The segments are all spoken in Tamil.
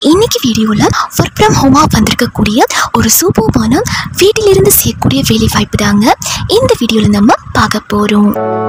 இன்னைக்கு வீடியோவில் ஒர்க் ஃப்ரம் ஹோமாக வந்திருக்கக்கூடிய ஒரு சூப்பர்பான வீட்டிலிருந்து செய்யக்கூடிய வேலை வாய்ப்பு தாங்க இந்த வீடியோவில் நம்ம பார்க்க போகிறோம்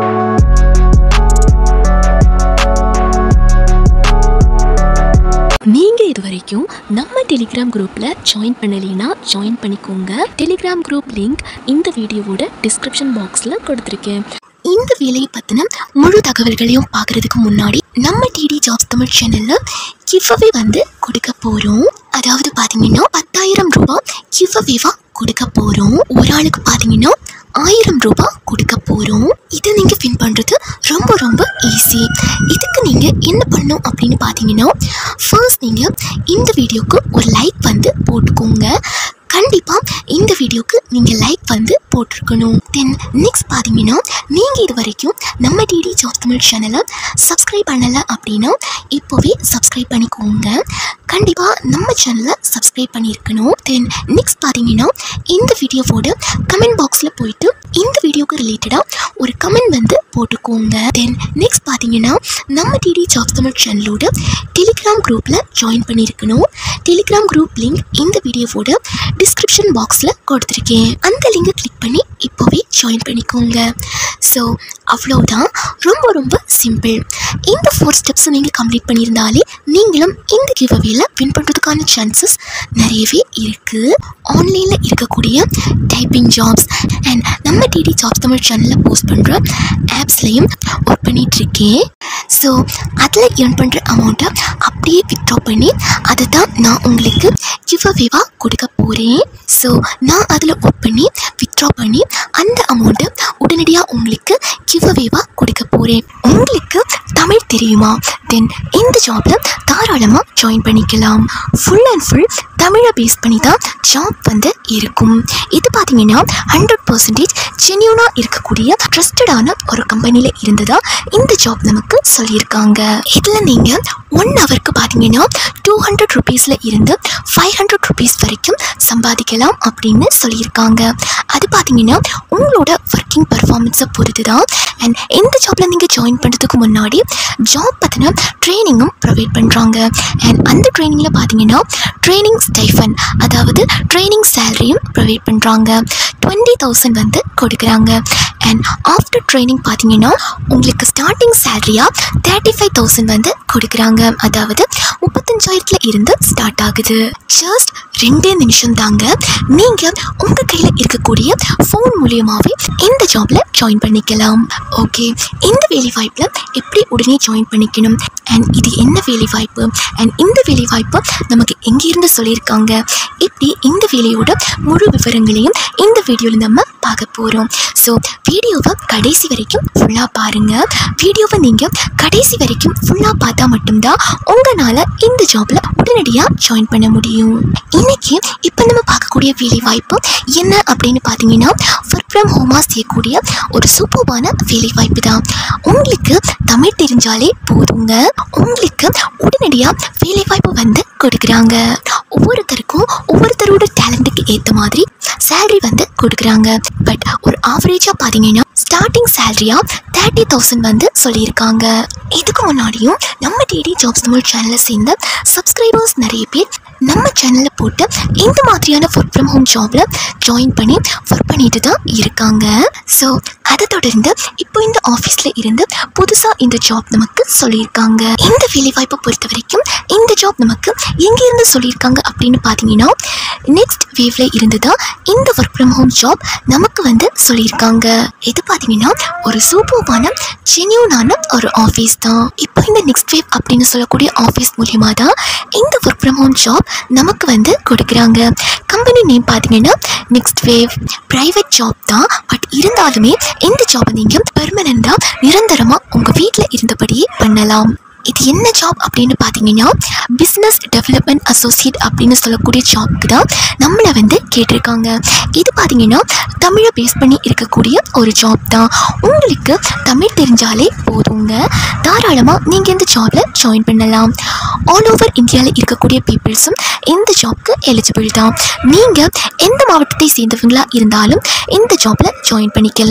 நீங்க இது வரைக்கும் நம்ம டெலிகிராம் குரூப்ல ஜாயின் பண்ணலைன்னா ஜாயின் பண்ணிக்கோங்க டெலிகிராம் குரூப் லிங்க் இந்த வீடியோவோட டிஸ்கிரிப்ஷன் பாக்ஸ்ல கொடுத்துருக்கேன் இந்த வேலையை பத்தின முழு தகவல்களையும் பார்க்கறதுக்கு முன்னாடி நம்ம டிடி ஜாப்ஸ் தமிழ் சேனல்ல கிவ்அவே வந்து கொடுக்க போறோம் அதாவது பாத்தீங்கன்னா பத்தாயிரம் ரூபாய் கிவ்அவேவா கொடுக்க போறோம் ஒரு ஆளுக்கு பாத்தீங்கன்னா ஆயிரம் ரூபாய் கொடுக்க போறோம் இதை நீங்க வின் பண்றது ரொம்ப ரொம்ப ஈஸி இதுக்கு நீங்க என்ன பண்ணணும் அப்படின்னு பாத்தீங்கன்னா ஃபர்ஸ்ட் நீங்க இந்த வீடியோக்கு ஒரு லைக் வந்து போட்டுக்கோங்க கண்டிப்பா இந்த வீடியோக்கு நீங்க லைக் வந்து போட்டிருக்கணும் தென் நெக்ஸ்ட் பாத்தீங்கன்னா நீங்க இது வரைக்கும் நம்ம டிடி ஜாப் தமிழ் சேனலை சப்ஸ்கிரைப் பண்ணல அப்படின்னா இப்போவே சப்ஸ்கிரைப் பண்ணிக்கோங்க கண்டிப்பா நம்ம சேனலை சப்ஸ்கிரைப் பண்ணியிருக்கணும் தென் நெக்ஸ்ட் பாத்தீங்கன்னா இந்த வீடியோவோட கமெண்ட் பாக்ஸ்ல போயிட்டு இந்த வீடியோக்கு ரிலேட்டடா ஒரு கமெண்ட் வந்து போட்டுக்கோங்க தென் நெக்ஸ்ட் பாத்தீங்கன்னா நம்ம டிடி ஜாப் தமிழ் சேனலோட டெலிகிராம் குரூப்ல ஜாயின் பண்ணியிருக்கணும் டெலிகிராம் குரூப் லிங்க் இந்த வீடியோவோட டிஸ்கிரிப்ஷன் பாக்ஸில் கொடுத்துருக்கேன் அந்த லிங்கை கிளிக் பண்ணி இப்போவே ஜாயின் பண்ணிக்கோங்க ஸோ அவ்வளோதான் ரொம்ப ரொம்ப சிம்பிள் இந்த ஃபோர் ஸ்டெப்ஸை நீங்கள் கம்ப்ளீட் பண்ணியிருந்தாலே நீங்களும் இந்த கிவ்அவேல வின் பண்ணுறதுக்கான சான்சஸ் நிறையவே இருக்குது ஆன்லைனில் இருக்கக்கூடிய டைப்பிங் ஜாப்ஸ் அண்ட் நம்ம டிடி ஜாப்ஸ் தமிழ் சேனலில் போஸ்ட் பண்ணுற ஆப்ஸ்லையும் ஒர்க் பண்ணிகிட்ருக்கேன் ஸோ அதில் ஏர்ன் பண்ணுற அமௌண்ட்டை அப்படியே வித்ட்ரா பண்ணி அதை தான் நான் உங்களுக்கு கிவ்அவேவாக கொடுக்க போகிறேன் ஸோ நான் அதில் ஒர்க் பண்ணி வித்ட்ரா பண்ணி அந்த அமௌண்ட்டை உடனடியாக உங்களுக்கு கிவ்அவேவாக கொடுக்க போகிறேன் உங்களுக்கு தமிழ் தெரியுமா தென் இந்த ஜாப்பில் தாராளமாக ஜாயின் பண்ணிக்கலாம் ஃபுல் அண்ட் ஃபுல் தமிழை பேஸ் பண்ணி தான் ஜாப் வந்து இருக்கும் இது பார்த்தீங்கன்னா ஹண்ட்ரட் பர்சன்டேஜ் ஜென்யூனாக இருக்கக்கூடிய ட்ரஸ்டடான ஒரு கம்பெனியில் இருந்ததா இந்த ஜாப் நமக்கு சொல்லியிருக்காங்க இதில் நீங்கள் ஒன் ஹவருக்கு பார்த்தீங்கன்னா டூ ஹண்ட்ரட் ருபீஸில் இருந்து ஃபைவ் ஹண்ட்ரட் ருபீஸ் வரைக்கும் சம்பாதிக்கலாம் அப்படின்னு சொல்லியிருக்காங்க அது பார்த்தீங்கன்னா உங்களோட ஒர்க்கிங் பர்ஃபார்மன்ஸை பொறுத்து தான் அண்ட் இந்த ஜாப்பில் நீங்கள் ஜாயின் பண்ணுறதுக்கு முன்னாடி ஜாப் பற்றின ட்ரைனிங்கும் ப்ரொவைட் பண்ணுறாங்க அண்ட் அந்த ட்ரைனிங்கில் பார்த்தீங்கன்னா ட்ரைனிங் ஸ்டைஃபன் அதாவது ட்ரைனிங் சேலரியும் ப்ரொவைட் பண்ணுறாங்க டுவெண்ட்டி தௌசண்ட் வந்து கொடுக்குறாங்க அண்ட் ஆஃப்டர் ட்ரைனிங் பார்த்தீங்கன்னா உங்களுக்கு ஸ்டார்டிங் சேலரியாக தேர்ட்டி ஃபைவ் தௌசண்ட் வந்து கொடுக்குறாங்க அதாவது முப்பத்தஞ்சாயிரத்துல இருந்து ஸ்டார்ட் ஆகுது ஜஸ்ட் ரெண்டே நிமிஷம் தாங்க நீங்கள் உங்கள் கையில் இருக்கக்கூடிய ஃபோன் மூலியமாகவே இந்த ஜாப்ல ஜாயின் பண்ணிக்கலாம் ஓகே இந்த வேலை வாய்ப்பில் எப்படி உடனே ஜாயின் பண்ணிக்கணும் அண்ட் இது என்ன வேலை வாய்ப்பு அண்ட் இந்த வேலை வாய்ப்பு நமக்கு எங்கேருந்து சொல்லியிருக்காங்க இப்படி இந்த வேலையோட முழு விவரங்களையும் இந்த வீடியோவில் நம்ம பார்க்க போகிறோம் ஸோ வீடியோவை கடைசி வரைக்கும் ஃபுல்லாக பாருங்கள் வீடியோவை நீங்கள் கடைசி வரைக்கும் ஃபுல்லாக பார்த்தா மட்டும்தான் உங்களால் இந்த ஜாப்பில் உடனடியாக ஜாயின் பண்ண முடியும் இன்னைக்கு இப்போ நம்ம பார்க்கக்கூடிய வேலை வாய்ப்பு என்ன அப்படின்னு பார்த்தீங்கன்னா ஒர்க் ஃப்ரம் ஹோமாக செய்யக்கூடிய ஒரு சூப்பர்பான வேலை வாய்ப்பு தான் உங்களுக்கு தமிழ் தெரிஞ்சாலே போதுங்க உங்களுக்கு உடனடியாக வேலை வாய்ப்பு வந்து கொடுக்குறாங்க ஒவ்வொருத்தருக்கும் ஒவ்வொருத்தரோட டேலண்ட்டுக்கு ஏற்ற மாதிரி சேலரி வந்து கொடுக்குறாங்க பட் ஒரு ஆவரேஜாக பார்த்தீங்கன்னா ஸ்டார்டிங் சேலரியாக தேர்ட்டி தௌசண்ட் வந்து சொல்லியிருக்காங்க இதுக்கு முன்னாடியும் நம்ம டிடி ஜாப்ஸ் தமிழ் சேனலை சேர்ந்த சப்ஸ்கிரைபர்ஸ் நிறைய பேர் நம்ம சேனலில் போட்டு இந்த மாதிரியான ஒர்க் ஃப்ரம் ஹோம் ஜாப்ல ஜாயின் பண்ணி ஒர்க் பண்ணிட்டு தான் இருக்காங்க ஸோ அதை தொடர்ந்து இப்போ இந்த ஆஃபீஸில் இருந்து புதுசாக இந்த ஜாப் நமக்கு சொல்லியிருக்காங்க இந்த வேலை வாய்ப்பை பொறுத்த வரைக்கும் இந்த ஜாப் நமக்கு எங்கேருந்து சொல்லியிருக்காங்க அப்படின்னு பார்த்தீங்கன்னா நெக்ஸ்ட் வேவ்ல இருந்து தான் இந்த ஒர்க் ஃப்ரம் ஹோம் ஜாப் நமக்கு வந்து சொல்லியிருக்காங்க இது பார்த்தீங்கன்னா ஒரு சூப்பர்வான ஜென்யூனான ஒரு ஆஃபீஸ் தான் இப்போ இந்த நெக்ஸ்ட் வேவ் அப்படின்னு சொல்லக்கூடிய ஆஃபீஸ் மூலியமாக தான் இந்த ஒர்க் ஃப்ரம் ஹோம் ஜாப் நமக்கு வந்து கொடுக்குறாங்க கம்பெனி நேம் பார்த்தீங்கன்னா நெக்ஸ்ட் வேவ் ப்ரைவேட் ஜாப் தான் பட் இருந்தாலுமே இந்த ஜாப்பை நீங்கள் பெர்மனண்டாக நிரந்தரமாக உங்கள் வீட்டில் இருந்தபடியே பண்ணலாம் இது என்ன ஜாப் அப்படின்னு பார்த்தீங்கன்னா பிஸ்னஸ் டெவலப்மெண்ட் அசோசியேட் அப்படின்னு சொல்லக்கூடிய ஜாப்க்கு தான் நம்மளை வந்து கேட்டிருக்காங்க இது பார்த்தீங்கன்னா தமிழை பேஸ் பண்ணி இருக்கக்கூடிய ஒரு ஜாப் தான் உங்களுக்கு தமிழ் தெரிஞ்சாலே போதுங்க தாராளமாக நீங்கள் இந்த ஜாபில் ஜாயின் பண்ணலாம் ஆல் ஓவர் இந்தியாவில் இருக்கக்கூடிய பீப்புள்ஸும் இந்த ஜாப்க்கு எலிஜிபிள் தான் நீங்கள் எந்த மாவட்டத்தை சேர்ந்தவங்களா இருந்தாலும் இந்த ஜாப்பில் ஜாயின் பண்ணிக்கலாம்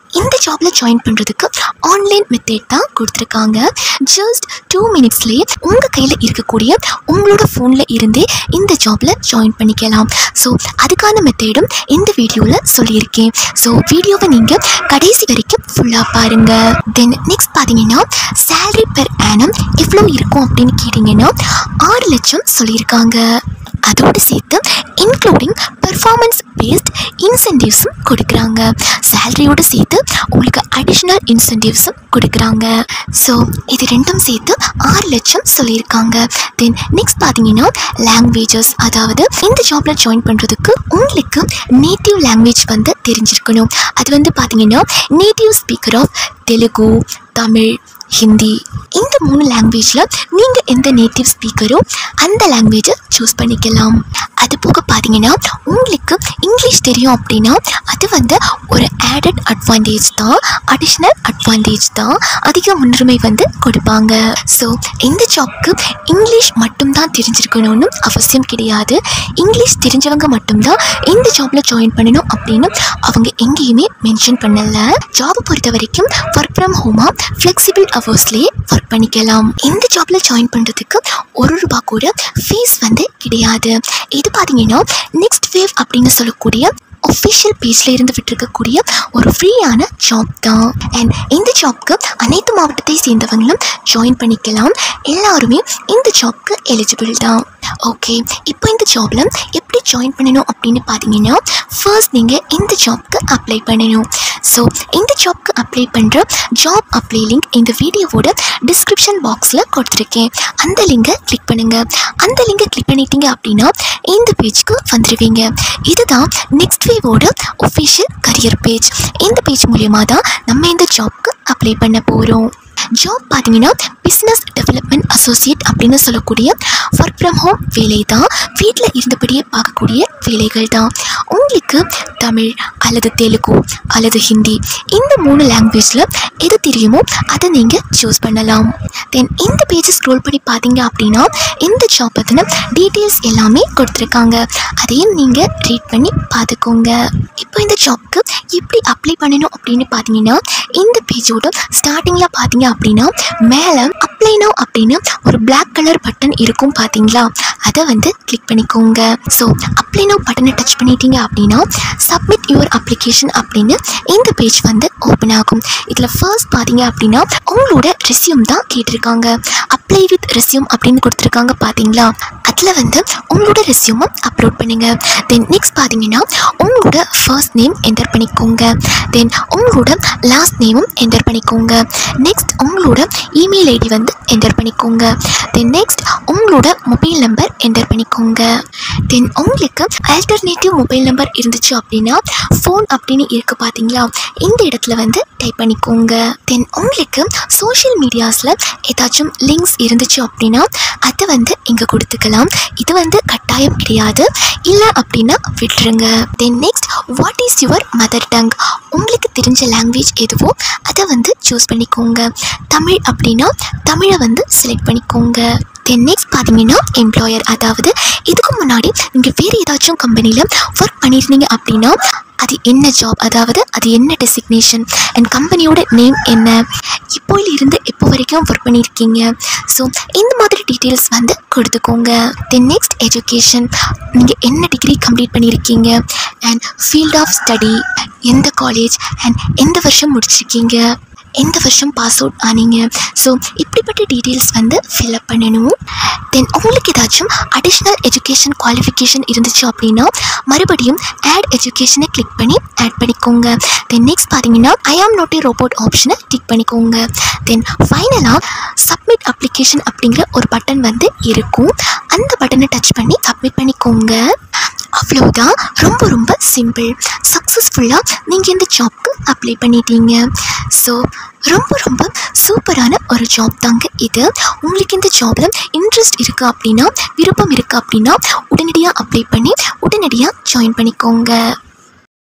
இந்த ஜாப்ல ஜாயின் பண்ணுறதுக்கு ஆன்லைன் மெத்தட் தான் கொடுத்துருக்காங்க ஜஸ்ட் டூ மினிட்ஸ்லேயே உங்கள் கையில் இருக்கக்கூடிய உங்களோட ஃபோனில் இருந்தே இந்த ஜாப்ல ஜாயின் பண்ணிக்கலாம் ஸோ அதுக்கான மெத்தடும் இந்த வீடியோவில் சொல்லியிருக்கேன் ஸோ வீடியோவை நீங்கள் கடைசி வரைக்கும் ஃபுல்லாக பாருங்கள் தென் நெக்ஸ்ட் பார்த்தீங்கன்னா salary பெர் ஆனம் எவ்வளோ இருக்கும் அப்படின்னு கேட்டிங்கன்னா ஆறு லட்சம் சொல்லியிருக்காங்க அதோடு சேர்த்து இன்க்ளூடிங் பெர்ஃபார்மன்ஸ் பேஸ்ட் இன்சென்டிவ்ஸும் கொடுக்குறாங்க சேலரியோடு சேர்த்து உங்களுக்கு அடிஷ்னல் இன்சென்டிவ்ஸும் கொடுக்குறாங்க ஸோ இது ரெண்டும் சேர்த்து ஆறு லட்சம் சொல்லியிருக்காங்க தென் நெக்ஸ்ட் பார்த்தீங்கன்னா லாங்குவேஜஸ் அதாவது இந்த ஜாப்பில் ஜாயின் பண்ணுறதுக்கு உங்களுக்கு நேட்டிவ் லாங்குவேஜ் வந்து தெரிஞ்சிருக்கணும் அது வந்து பார்த்தீங்கன்னா native speaker of Telugu Tamil Hindi இந்த மூணு லாங்குவேஜில் நீங்கள் எந்த நேட்டிவ் ஸ்பீக்கரோ அந்த லாங்குவேஜை சூஸ் பண்ணிக்கலாம் அது போக பார்த்தீங்கன்னா உங்களுக்கு இங்கிலீஷ் தெரியும் அப்படின்னா அது வந்து ஒரு ஆடட் அட்வான்டேஜ் தான் அடிஷ்னல் அட்வான்டேஜ் தான் அதிக முன்னுரிமை வந்து கொடுப்பாங்க ஸோ இந்த ஜாப்க்கு இங்கிலீஷ் மட்டும்தான் தெரிஞ்சிருக்கணும்னு அவசியம் கிடையாது இங்கிலீஷ் தெரிஞ்சவங்க மட்டும்தான் இந்த ஜாப்ல ஜாயின் பண்ணணும் அப்படின்னு அவங்க எங்கேயுமே மென்ஷன் பண்ணல ஜாப் பொறுத்த வரைக்கும் ஒர்க் ஃப்ரம் ஹோமா ஃப்ளெக்சிபிள் ஹவர்ஸ்லேயே ஒர்க் பண்ணிக்கலாம் இந்த ஜாப்ல ஜாயின் பண்ணுறதுக்கு ஒரு ரூபா கூட ஃபீஸ் வந்து கிடையாது இது பார்த்தீங்கன்னா நெக்ஸ்ட் வேவ் அப்படின்னு சொல்லக்கூடிய ஒஃபிஷியல் பேஜில் இருந்து விட்டுருக்கக்கூடிய ஒரு ஃப்ரீயான ஜாப் தான் அண்ட் இந்த ஜாப்க்கு அனைத்து மாவட்டத்தை சேர்ந்தவங்களும் ஜாயின் பண்ணிக்கலாம் எல்லாருமே இந்த ஜாப்க்கு எலிஜிபிள் தான் ஓகே இப்போ இந்த ஜாப்ல எப்படி ஜாயின் பண்ணணும் அப்படின்னு பார்த்தீங்கன்னா ஃபர்ஸ்ட் நீங்கள் இந்த ஜாப்க்கு அப்ளை பண்ணணும் ஸோ இந்த ஜாப்க்கு அப்ளை பண்ணுற ஜாப் அப்ளை லிங்க் இந்த வீடியோவோட டிஸ்கிரிப்ஷன் பாக்ஸில் கொடுத்துருக்கேன் அந்த லிங்கை கிளிக் பண்ணுங்கள் அந்த லிங்கை கிளிக் பண்ணிட்டீங்க அப்படின்னா இந்த பேஜ்க்கு வந்துடுவீங்க இதுதான் நெக்ஸ்ட் வேவோட ஒஃபிஷியல் கரியர் பேஜ் இந்த பேஜ் மூலியமாக தான் நம்ம இந்த ஜாப்க்கு அப்ளை பண்ண போகிறோம் ஜாப் பார்த்தீங்கன்னா பிஸ்னஸ் டெவலப்மெண்ட் அசோசியேட் அப்படின்னு சொல்லக்கூடிய ஒர்க் ஃப்ரம் ஹோம் வேலை தான் வீட்டில் இருந்தபடியே பார்க்கக்கூடிய வேலைகள் தான் உங்களுக்கு தமிழ் அல்லது தெலுங்கு அல்லது ஹிந்தி இந்த மூணு லாங்குவேஜில் எது தெரியுமோ அதை நீங்கள் சூஸ் பண்ணலாம் தென் இந்த பேஜை ஸ்க்ரோல் பண்ணி பார்த்தீங்க அப்படின்னா இந்த ஜாப் பற்றின டீட்டெயில்ஸ் எல்லாமே கொடுத்துருக்காங்க அதையும் நீங்கள் ரீட் பண்ணி பார்த்துக்கோங்க இப்போ இந்த ஜாப்க்கு எப்படி அப்ளை பண்ணணும் அப்படின்னு பார்த்தீங்கன்னா இந்த பேஜோட ஸ்டார்டிங்கில் பார்த்தீங்க அப்படின்னா மேலே அப்ளை நோ அப்படின்னு ஒரு Black கலர் பட்டன் இருக்கும் பார்த்தீங்களா அதை வந்து கிளிக் பண்ணிக்கோங்க ஸோ அப்ளை நோ பட்டனை டச் பண்ணிட்டீங்க அப்படின்னா சப்மிட் யுவர் அப்ளிகேஷன் அப்படின்னு இந்த பேஜ் வந்து ஓப்பன் ஆகும் இதில் ஃபர்ஸ்ட் பார்த்தீங்க அப்படின்னா உங்களோட ரெஸ்யூம் தான் கேட்டிருக்காங்க அப்ளை வித் ரெஸ்யூம் அப்படின்னு கொடுத்துருக்காங்க பார்த்தீங்களா அதில் வந்து உங்களோட ரெஸ்யூமை அப்லோட் பண்ணுங்க தென் நெக்ஸ்ட் பார்த்தீங்கன்னா உங்களோட ஃபர்ஸ்ட் நேம் என்டர் பண்ணிக்கோங்க தென் உங்களோட லாஸ்ட் நேமும் என்டர் பண்ணிக்கோங்க நெக்ஸ்ட் உங்களோட இமெயில் ஐடி வந்து என்டர் பண்ணிக்கோங்க தென் நெக்ஸ்ட் உங்களோட மொபைல் நம்பர் என்டர் பண்ணிக்கோங்க தென் உங்களுக்கு ஆல்டர்னேட்டிவ் மொபைல் நம்பர் இருந்துச்சு அப்படின்னா ஃபோன் அப்படின்னு இருக்கு பார்த்தீங்களா இந்த இடத்துல வந்து டைப் பண்ணிக்கோங்க தென் உங்களுக்கு சோஷியல் மீடியாஸில் ஏதாச்சும் லிங்க்ஸ் இருந்துச்சு அப்படின்னா அதை வந்து இங்கே கொடுத்துக்கலாம் இது வந்து கட்டாயம் கிடையாது இல்லை அப்படின்னா விட்டுருங்க then next what is your mother tongue உங்களுக்கு தெரிஞ்ச லாங்குவேஜ் எதுவோ அதை வந்து சூஸ் பண்ணிக்கோங்க தமிழ் அப்படின்னா தமிழை வந்து செலக்ட் பண்ணிக்கோங்க தென் நெக்ஸ்ட் பார்த்தீங்கன்னா எம்ப்ளாயர் அதாவது இதுக்கு முன்னாடி நீங்கள் வேறு ஏதாச்சும் கம்பெனியில் ஒர்க் பண்ணியிருந்தீங்க அப்படின்னா அது என்ன ஜாப் அதாவது அது என்ன டெசிக்னேஷன் அண்ட் கம்பெனியோட நேம் என்ன இப்போல இருந்து இப்போ வரைக்கும் ஒர்க் பண்ணியிருக்கீங்க ஸோ இந்த மாதிரி டீட்டெயில்ஸ் வந்து கொடுத்துக்கோங்க தென் நெக்ஸ்ட் எஜுகேஷன் நீங்கள் என்ன டிகிரி கம்ப்ளீட் பண்ணியிருக்கீங்க அண்ட் ஃபீல்ட் ஆஃப் ஸ்டடி எந்த காலேஜ் அண்ட் எந்த வருஷம் முடிச்சிருக்கீங்க எந்த வருஷம் பாஸ் அவுட் ஆனீங்க ஸோ இப்படிப்பட்ட டீட்டெயில்ஸ் வந்து ஃபில்அப் பண்ணணும் தென் உங்களுக்கு ஏதாச்சும் அடிஷ்னல் எஜுகேஷன் குவாலிஃபிகேஷன் இருந்துச்சு அப்படின்னா மறுபடியும் ஆட் எஜுகேஷனை கிளிக் பண்ணி ஆட் பண்ணிக்கோங்க தென் நெக்ஸ்ட் பார்த்தீங்கன்னா I am not a robot ஆப்ஷனை கிளிக் பண்ணிக்கோங்க தென் ஃபைனலாக சப்மிட் அப்ளிகேஷன் அப்படிங்கிற ஒரு பட்டன் வந்து இருக்கும் அந்த பட்டனை டச் பண்ணி சப்மிட் பண்ணிக்கோங்க அவ்வளவுதான் ரொம்ப ரொம்ப சிம்பிள் சக்ஸஸ்ஃபுல்லாக நீங்கள் இந்த ஜாப்க்கு அப்ளை பண்ணிட்டீங்க ஸோ ரொம்ப ரொம்ப சூப்பரான ஒரு ஜாப் தாங்க இது உங்களுக்கு இந்த ஜாபில் இன்ட்ரெஸ்ட் இருக்குது அப்படின்னா விருப்பம் இருக்குது அப்படின்னா உடனடியாக அப்ளை பண்ணி உடனடியாக ஜாயின் பண்ணிக்கோங்க